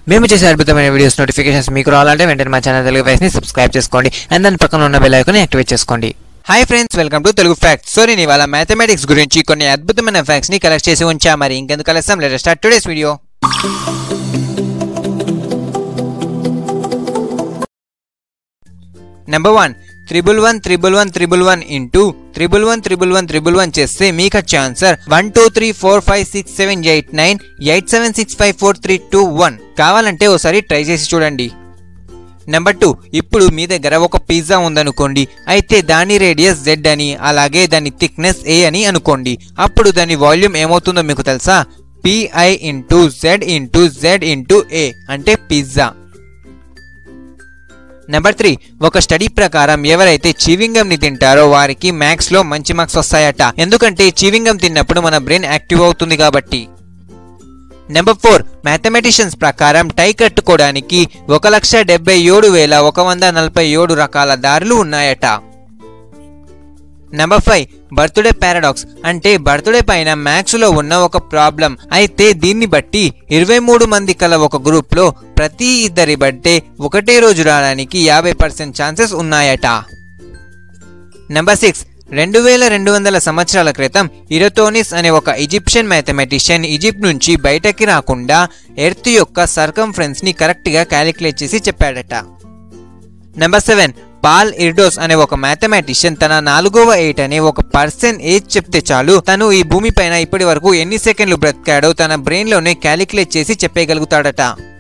మేము చేసే అద్భుతమైన వీడియోస్ నోటిఫికేషన్స్ మీకు రావాలంటే వెంటనే మా ఛానల్ తెలుగు ని సబ్స్క్రైబ్ చేసుకోండి అండ్ దాని పక్కన ఉన్న బెల్ ఐకాన్ యాక్టివేట్ చేసుకోండి hi friends welcome to Telugu facts so నేను ఇవాళ మ్యాథమెటిక్స్ గురించి కొన్ని అద్భుతమైన ఫ్యాక్ట్స్ ని కలెక్ట్ చేసి ఉంచా మరి ఇంకెందుకు కలుస్తాం let start today's video number one triple one triple one triple one into triple one triple one triple one చేస్తే మీకు వచ్చే answer one two three four five six seven eight nine eight seven six five four three two one కావాలంటే ఒకసారి try చేసి చూడండి number two ఇప్పుడు మీ దగ్గర ఒక పిజ్జా ఉందనుకోండి అయితే దాని రేడియస్ జెడ్ అని అలాగే దాని థిక్నెస్ ఏ అని అనుకోండి అప్పుడు దాని వాల్యూమ్ ఏమవుతుందో మీకు తెలుసా pi into Z into Z into A అంటే పిజ్జా నెంబర్ త్రీ ఒక స్టడీ ప్రకారం ఎవరైతే చీవింగం ని తింటారో వారికి మ్యాథ్స్ లో మంచి మార్క్స్ వస్తాయట ఎందుకంటే చీవింగం తిన్నప్పుడు మన బ్రెయిన్ యాక్టివ్ అవుతుంది కాబట్టి నెంబర్ ఫోర్ మ్యాథమెటిషియన్స్ ప్రకారం టై కట్టుకోవడానికి ఒక లక్ష డెబ్బై ఏడు వేల ఒక వంద నలభై ఏడు రకాల దారులు ఉన్నాయట నెంబర్ ఫైవ్ బర్త్డే పారాడాక్స్ అంటే బర్త్డే పైన మ్యాథ్స్ లో ఉన్న ఒక ప్రాబ్లం అయితే దీన్ని బట్టి ఇరవై మూడు మంది కల ఒక గ్రూప్ లో ప్రతి ఇద్దరి బర్త్డే ఒకటే రోజు రావడానికి యాభై పర్సెంట్ ఛాన్సెస్ ఉన్నాయట నెంబర్ సిక్స్ రెండు వేల రెండు వందల సంవత్సరాల క్రితం ఇరతోనిస్ అనే ఒక ఈజిప్షియన్ మ్యాథమెటిషియన్ ఈజిప్ట్ నుంచి బయటకి రాకుండా ఎర్త్ యొక్క సర్కంఫరెన్స్ ని కరెక్ట్ గా క్యాలిక్యులేట్ చేసి చెప్పాడట నెంబర్ సెవెన్ పాల్ ఇర్డోస్ అనే ఒక మ్యాథమెటిషియన్ తన నాలుగవ ఎయిట్ అనే ఒక పర్సన్ ఏజ్ చెప్తే చాలు తను ఈ భూమి పైన ఇప్పటి వరకు ఎన్ని సెకండ్లు బ్రతికాడో తన బ్రెయిన్ లోనే క్యాలిక్యులేట్ చేసి చెప్పగలుగుతాడట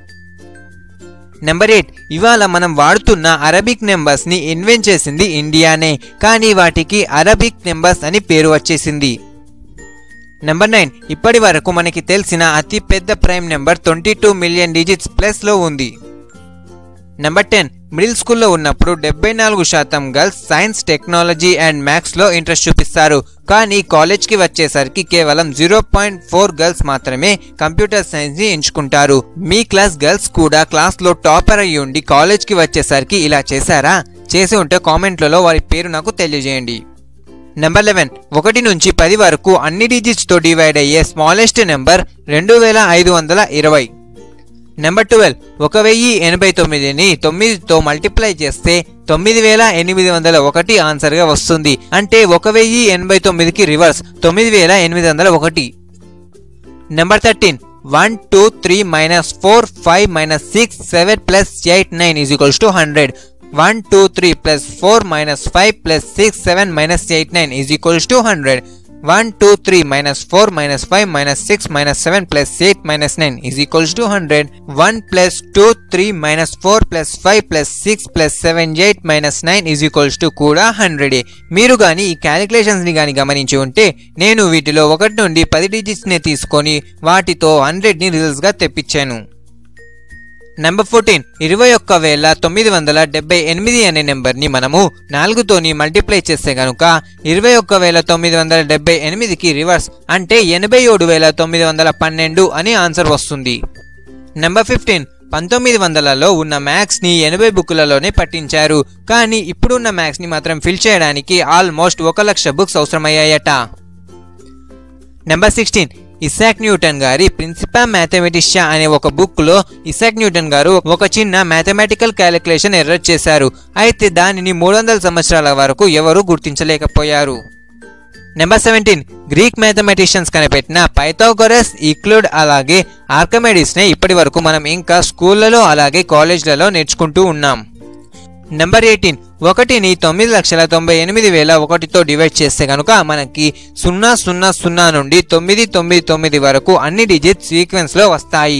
నెంబర్ ఎయిట్ ఇవాళ మనం వాడుతున్న అరబిక్ నెంబర్స్ ని ఇన్వెంట్ చేసింది ఇండియానే కానీ వాటికి అరబిక్ నెంబర్స్ అని పేరు వచ్చేసింది నెంబర్ నైన్ ఇప్పటి వరకు మనకి తెలిసిన అతి పెద్ద prime number twenty two million digits plus లో ఉంది నెంబర్ టెన్ మిడిల్ స్కూల్లో ఉన్నప్పుడు డెబ్బై నాలుగు శాతం girls science technology and maths లో ఇంట్రెస్ట్ చూపిస్తారు కానీ కాలేజ్ కి వచ్చేసరికి కేవలం జీరో పాయింట్ ఫోర్ గర్ల్స్ మాత్రమే కంప్యూటర్ సైన్స్ ని ఎంచుకుంటారు మీ క్లాస్ గర్ల్స్ కూడా క్లాస్ లో టాపర్ అయ్యి ఉండి కాలేజ్ కి వచ్చేసరికి ఇలా చేశారా చేసి ఉంటే కామెంట్లలో వారి పేరు నాకు తెలియజేయండి నెంబర్ లెవెన్ ఒకటి నుంచి పది వరకు అన్ని డిజిట్స్ తో డివైడ్ అయ్యే స్మాలెస్ట్ నెంబర్ రెండు వేల ఐదు వందల ఇరవై నెంబర్ ట్వెల్వ్ ఒక వెయ్యి ఎనభై తొమ్మిదిని తొమ్మిదితో మల్టిప్లై చేస్తే తొమ్మిది వేల ఎనిమిది వందల ఒకటి ఆన్సర్గా వస్తుంది అంటే ఒక వెయ్యి ఎనభై తొమ్మిదికి రివర్స్ తొమ్మిది వేల ఎనిమిది వందల ఒకటి number thirteen one two three minus four five minus six seven plus eight nine is equals to hundred one two three plus four minus five plus six seven minus eight nine is equals to hundred one two three minus four minus five minus six minus seven plus eight minus nine is equals to hundred one plus two three minus four plus five plus six plus seven eight minus nine is equals to కూడా హండ్రెడే మీరు కానీ ఈ calculations ని కానీ గమనించి ఉంటే నేను వీటిలో ఒకటి నుండి పది డిజిట్స్ ని తీసుకొని వాటితో హండ్రెడ్ ని రిజల్ట్స్ గా తెప్పించాను నెంబర్ ఫోర్టీన్ ఇరవై ఒక్క వేల తొమ్మిది వందల డెబ్బై ఎనిమిది అనే నెంబర్ని మనము నాలుగుతోని మల్టిప్లై చేస్తే కనుక ఇరవై ఒక్క వేల తొమ్మిది వందల డెబ్బై ఎనిమిదికి రివర్స్ అంటే ఎనభై ఏడు వేల తొమ్మిది వందల పన్నెండు అని ఆన్సర్ వస్తుంది నెంబర్ ఫిఫ్టీన్ పంతొమ్మిది వందలలో ఉన్న మ్యాథ్స్ ని ఎనభై బుక్లలోనే పట్టించారు కానీ ఇప్పుడున్న మ్యాథ్స్ ని మాత్రం ఫిల్ చేయడానికి ఆల్మోస్ట్ ఒక లక్ష బుక్స్ అవసరమయ్యాయట నెంబర్ సిక్స్టీన్ ఇసాక్ న్యూటన్ గారి ప్రిన్సిపల్ మ్యాథమెటిషియా అనే ఒక బుక్ లో ఇసాక్ న్యూటన్ గారు ఒక చిన్న మ్యాథమెటికల్ క్యాలిక్యులేషన్ ఎర్రర్ చేశారు అయితే దానిని మూడు వందల సంవత్సరాల వరకు ఎవరూ గుర్తించలేకపోయారు నెంబర్ సెవెంటీన్ గ్రీక్ మ్యాథమెటిషియన్స్ కనిపెట్టిన పైథాగొరస్ ఈక్లూడ్ అలాగే ఆర్కమెడిస్ నే ఇప్పటి వరకు మనం ఇంకా స్కూళ్ళలో అలాగే కాలేజ్లలో నేర్చుకుంటూ ఉన్నాం నెంబర్ ఎయిటీన్ ఒకటిని తొమ్మిది లక్షల తొంభై ఎనిమిది వేల ఒకటితో డివైడ్ చేస్తే కనుక మనకి సున్నా సున్నా సున్నా నుండి తొమ్మిది తొమ్మిది తొమ్మిది వరకు అన్ని డిజిట్స్ సీక్వెన్స్లో వస్తాయి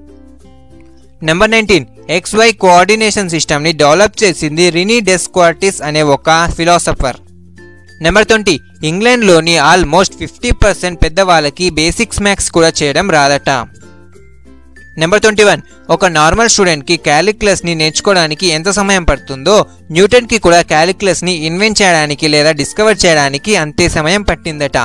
నెంబర్ నైన్టీన్ ఎక్స్వై కోఆర్డినేషన్ సిస్టమ్ని డెవలప్ చేసింది రినీ డెస్క్వార్టిస్ అనే ఒక ఫిలాసఫర్ నెంబర్ ట్వంటీ ఇంగ్లాండ్లోని ఆల్మోస్ట్ ఫిఫ్టీ పర్సెంట్ పెద్దవాళ్ళకి బేసిక్స్ మ్యాథ్స్ కూడా చేయడం రాదట నెంబర్ ట్వంటీ వన్ ఒక నార్మల్ స్టూడెంట్కి క్యాలిక్యులస్ని నేర్చుకోవడానికి ఎంత సమయం పడుతుందో న్యూటన్కి కూడా క్యాలిక్యులస్ని ఇన్వెంట్ చేయడానికి లేదా డిస్కవర్ చేయడానికి అంతే సమయం పట్టిందట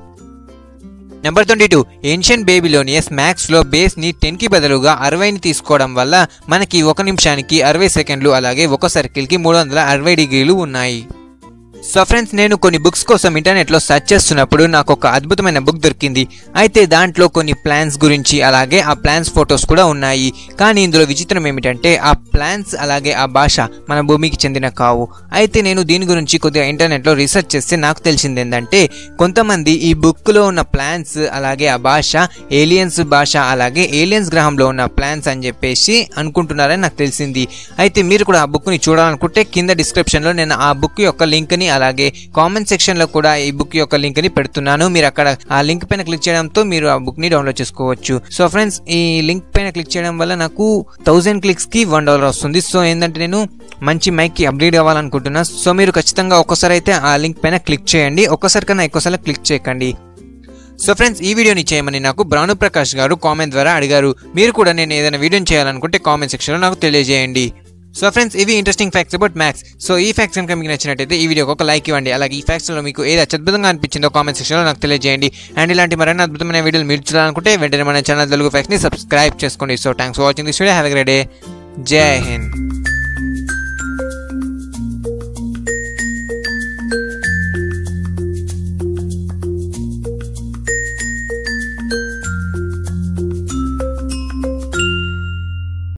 number twenty two ancient Babylonians మ్యాథ్స్లో బేస్ని టెన్కి బదులుగా అరవైని తీసుకోవడం వల్ల మనకి ఒక నిమిషానికి అరవై సెకండ్లు అలాగే ఒక సర్కిల్కి మూడు వందల అరవై డిగ్రీలు ఉన్నాయి సో ఫ్రెండ్స్ నేను కొన్ని బుక్స్ కోసం ఇంటర్నెట్లో సెర్చ్ చేస్తున్నప్పుడు నాకు ఒక అద్భుతమైన బుక్ దొరికింది అయితే దాంట్లో కొన్ని ప్లాన్స్ గురించి అలాగే ఆ ప్లాన్స్ ఫొటోస్ కూడా ఉన్నాయి కానీ ఇందులో విచిత్రం ఏమిటంటే ఆ ప్లాన్స్ అలాగే ఆ భాష మన భూమికి చెందిన కావు అయితే నేను దీని గురించి కొద్దిగా ఇంటర్నెట్లో రీసెర్చ్ చేస్తే నాకు తెలిసింది ఏంటంటే కొంతమంది ఈ బుక్లో ఉన్న ప్లాన్స్ అలాగే ఆ భాష ఏలియన్స్ భాష అలాగే ఏలియన్స్ గ్రహంలో ఉన్న ప్లాన్స్ అని చెప్పేసి అనుకుంటున్నారని నాకు తెలిసింది అయితే మీరు కూడా ఆ బుక్ని చూడాలనుకుంటే కింద డిస్క్రిప్షన్లో నేను ఆ బుక్ యొక్క లింక్ని అలాగే కామెంట్ సెక్షన్లో కూడా ఈ బుక్ యొక్క లింక్ని పెడుతున్నాను మీరు అక్కడ ఆ లింక్ పైన క్లిక్ చేయడంతో మీరు ఆ బుక్ని డౌన్లోడ్ చేసుకోవచ్చు సో ఫ్రెండ్స్ ఈ లింక్ పైన క్లిక్ చేయడం వల్ల నాకు థౌజండ్ క్లిక్స్కి వన్ డాలర్ వస్తుంది సో ఏంటంటే నేను మంచి మైక్కి అప్డేట్ అవ్వాలనుకుంటున్నా సో మీరు ఖచ్చితంగా ఒక్కసారి అయితే ఆ లింక్ పైన క్లిక్ చేయండి ఒక్కసారి కన్నా ఎక్కువసార్లు క్లిక్ చేయకండి సో ఫ్రెండ్స్ ఈ వీడియోని చేయమని నాకు బ్రాను ప్రకాష్ గారు కామెంట్ ద్వారా అడిగారు మీరు కూడా నేను ఏదైనా వీడియోని చేయాలనుకుంటే కామెంట్ సెక్షన్లో నాకు తెలియజేయండి సో ఫ్రెండ్స్ ఇవి interesting facts about maths so ఈ ఫ్యాక్ట్స్ కనుక మీకు నచ్చినట్టయితే ఈ వీడియోకి ఒక లైక్ ఇవ్వండి అలాగే ఈ ఫ్యాక్ట్స్లో మీకు ఏది అత్యద్భుతంగా అనిపించిందో కామెంట్ సెక్షన్లో నాకు తెలియజేయండి అండ్ ఇలాంటి మరిన్ని అద్భుతమైన వీడియోలు మీరు చూడాలనుకుంటే వెంటనే మన ఛానల్ తెలుగు ఫ్యాక్ట్స్ని సబ్స్క్రైబ్ చేసుకోండి so thanks for watching this video have a great day జై హింద్